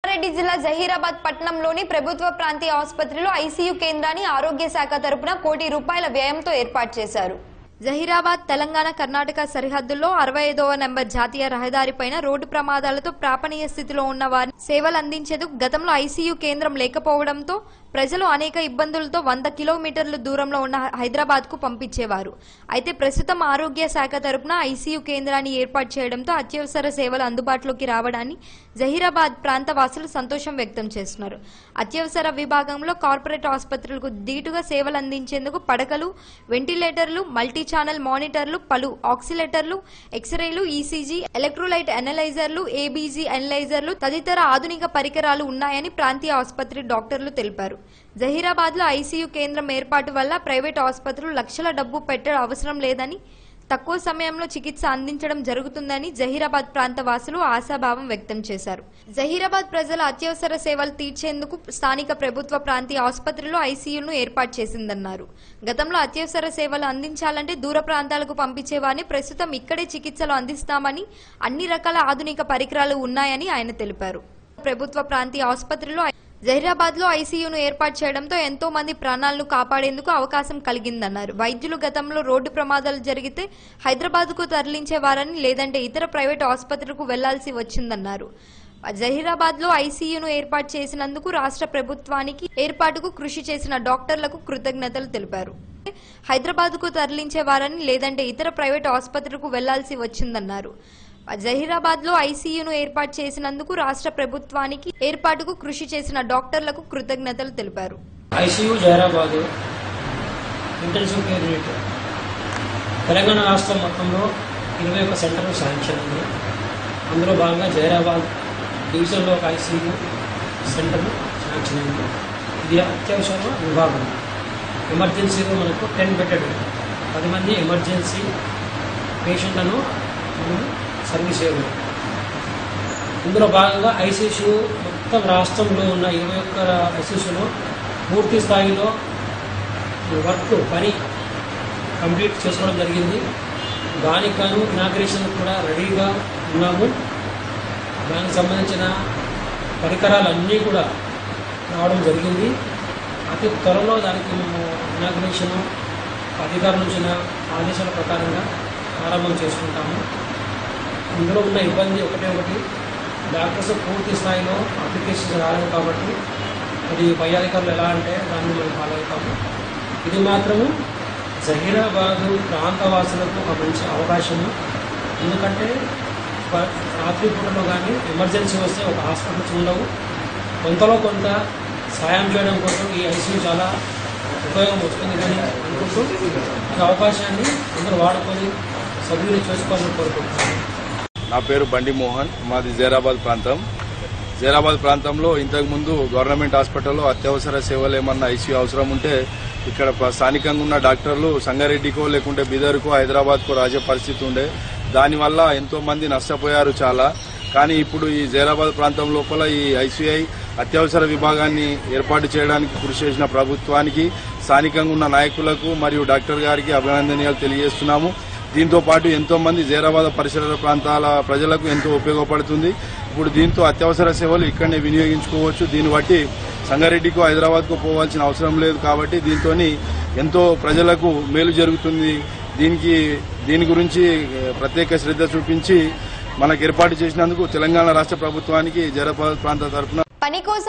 రంగారెడ్డి జిల్లా జహీరాబాద్ పట్టణంలోని ప్రభుత్వ ప్రాంతీయ ఆసుపత్రిలో ఐసీయూ కేంద్రాన్ని ఆరోగ్య శాఖ తరపున కోటి రూపాయల వ్యయంతో ఏర్పాటు చేశారు జహీరాబాద్ తెలంగాణ కర్ణాటక సరిహద్దుల్లో అరవై ఐదవ నెంబర్ జాతీయ రహదారిపైన రోడ్డు ప్రమాదాలతో ప్రాపణీయ స్థితిలో ఉన్న వారిని సేవలు అందించేందుకు గతంలో ఐసీయూ కేంద్రం లేకపోవడంతో ప్రజలు అనేక ఇబ్బందులతో వంద కిలోమీటర్ల దూరంలో ఉన్న హైదరాబాద్ కు పంపించేవారు అయితే ప్రస్తుతం ఆరోగ్య శాఖ తరపున ఐసీయూ కేంద్రాన్ని ఏర్పాటు చేయడంతో అత్యవసర సేవలు అందుబాటులోకి రావడాన్ని జహీరాబాద్ ప్రాంత వాసులు సంతోషం వ్యక్తం చేస్తున్నారు అత్యవసర విభాగంలో కార్పొరేట్ ఆసుపత్రులకు ధీటుగా సేవలు అందించేందుకు పడకలు వెంటిలేటర్లు మల్టీ ఛానల్ మానిటర్లు పలు ఆక్సిలేటర్లు ఎక్స్రేలు ఈసీజీ ఎలక్ట్రోలైట్ అనలైజర్లు ఏబీజీ అనలైజర్లు తదితర ఆధునిక పరికరాలు ఉన్నాయని ప్రాంతీయ ఆసుపత్రి డాక్టర్లు తెలిపారు జహీరాబాద్ లో ఐసీయూ కేంద్రం ఏర్పాటు వల్ల ప్రైవేట్ ఆసుపత్రులు లక్షల డబ్బు పెట్టడం అవసరం లేదని తక్కువ సమయంలో చికిత్స అందించడం జరుగుతుందని జహీరాబాద్ ప్రాంత వాసులు ఆశాభావం వ్యక్తం చేశారు జహీరాబాద్ ప్రజల అత్యవసర సేవలు తీర్చేందుకు స్థానిక ప్రభుత్వ ప్రాంతీయ ఆసుపత్రిలో ఐసీయూను ఏర్పాటు చేసిందన్నారు గతంలో అత్యవసర సేవలు అందించాలంటే దూర ప్రాంతాలకు పంపించేవారిని ప్రస్తుతం ఇక్కడే చికిత్సలు అందిస్తామని అన్ని రకాల ఆధునిక పరికరాలు ఉన్నాయని ఆయన తెలిపారు ప్రభుత్వ ప్రాంతీయ ఆసుపత్రిలో జహీరాబాద్ లో ఐసీయూను ఏర్పాటు చేయడంతో ఎంతో మంది ప్రాణాలను కాపాడేందుకు అవకాశం కలిగిందన్నారు వైద్యులు గతంలో రోడ్డు ప్రమాదాలు జరిగితే హైదరాబాద్ కు తరలించేవారని లేదంటే ఇతర ప్రైవేట్ ఆసుపత్రులకు వెళ్లాల్సి వచ్చిందన్నారు జహీరాబాద్ లో ఐసీయూను ఏర్పాటు చేసినందుకు రాష్ట్ర ప్రభుత్వానికి ఏర్పాటుకు కృషి చేసిన డాక్టర్లకు కృతజ్ఞతలు తెలిపారు హైదరాబాద్ కు తరలించేవారని లేదంటే ఇతర ప్రైవేట్ ఆసుపత్రులకు వెళ్లాల్సి వచ్చిందన్నారు జహీరాబాద్ లో ఐసీయూను ఏర్పాటు చేసినందుకు రాష్ట్ర ప్రభుత్వానికి ఏర్పాటుకు కృషి చేసిన డాక్టర్లకు కృతజ్ఞతలు తెలిపారు ICU Zahirabad intensive care unit Telangana రాష్ట్రం మొత్తంలో ఇరవై ఒక్క సెంటర్లు శాంక్షన్ ఉంది అందులో భాగంగా జైరాబాద్ డివిజన్లో ఒక ఐసీయూ సెంటర్ శాంక్షన్ అయింది ఇది అత్యవసర విభాగం ఎమర్జెన్సీలో మనకు టెన్ బెటెడ్ పది మంది ఎమర్జెన్సీ పేషెంట్లను మనం సర్వీస్ చేయగలం ఇందులో భాగంగా ఐసీసీ మొత్తం రాష్ట్రంలో ఉన్న ఇరవై ఒక్క ఐసీసీలో పూర్తి స్థాయిలో వర్క్ పని కంప్లీట్ చేసుకోవడం జరిగింది దానికి గాను ఇనాగ్రేషన్ కూడా రెడీగా ఉన్నాము దానికి సంబంధించిన పరికరాలన్నీ కూడా రావడం జరిగింది అతి త్వరలో దానికి మేము ఇనాగ్రేషన్ అధికారుల నుంచి ఆదేశాల ప్రకారంగా ప్రారంభం చేసుకుంటాము ఇందులో ఉన్న ఇబ్బంది ఒకటే ఒకటి డాక్టర్స్ పూర్తి స్థాయిలో అప్లికేషన్స్ రాలేదు కాబట్టి అది పై అధికారులు ఎలా అంటే దాన్ని మనం ఫాలో అవుతాము ఇది మాత్రము జహీరాబాదు ప్రాంతవాసులకు ఒక మంచి అవకాశము ఎందుకంటే ప- రాత్రి పూటలో కానీ ఎమర్జెన్సీ వస్తే ఒక హాస్పిటల్స్ ఉండవు కొంతలో కొంత సాయం చేయడం కోసం ఈ ఐసీయూ చాలా ఉపయోగం వస్తుంది కానీ అనుకుంటూ ఈ అవకాశాన్ని అందరూ వాడుకొని సభ్యులు చేసుకోవాలని కోరుకుంటున్నాను నా పేరు బండి మోహన్ మాది జైరాబాద్ ప్రాంతం జైరాబాద్ ప్రాంతంలో ఇంతకుముందు గవర్నమెంట్ హాస్పిటల్లో అత్యవసర సేవలు ఏమన్నా ఐసీయూ అవసరం ఉంటే ఇక్కడ ప- స్థానికంగా ఉన్న డాక్టర్లు సంగారెడ్డికో లేకుంటే బీదర్కో హైదరాబాద్కో రాజే పరిస్థితి ఉండే దానివల్ల ఎంతో మంది నష్టపోయారు చాలా కానీ ఇప్పుడు ఈ జైరాబాద్ ప్రాంతం లోపల ఈ ఐసీఐ అత్యవసర విభాగాన్ని ఏర్పాటు చేయడానికి కృషి చేసిన ప్రభుత్వానికి స్థానికంగా ఉన్న నాయకులకు మరియు డాక్టర్ గారికి అభినందనీయాలు తెలియజేస్తున్నాము దీంతో పాటు ఎంతో మంది జైరాబాద్ పరిసర ప్రాంతాల ప్రజలకు ఎంతో ఉపయోగపడుతుంది ఇప్పుడు దీంతో అత్యవసర సేవలు ఇక్కడనే వినియోగించుకోవచ్చు దీన్ని బట్టి సంగారెడ్డికో హైదరాబాద్కో పోవాల్సిన అవసరం లేదు కాబట్టి దీంతో ఎంతో ప్రజలకు మేలు జరుగుతుంది దీనికి దీని గురించి ఏ, ప్రత్యేక శ్రద్ధ చూపించి మనకు ఏర్పాటు చేసినందుకు తెలంగాణ రాష్ట్ర ప్రభుత్వానికి జైరాబాద్ ప్రాంత తరఫున పని కోసం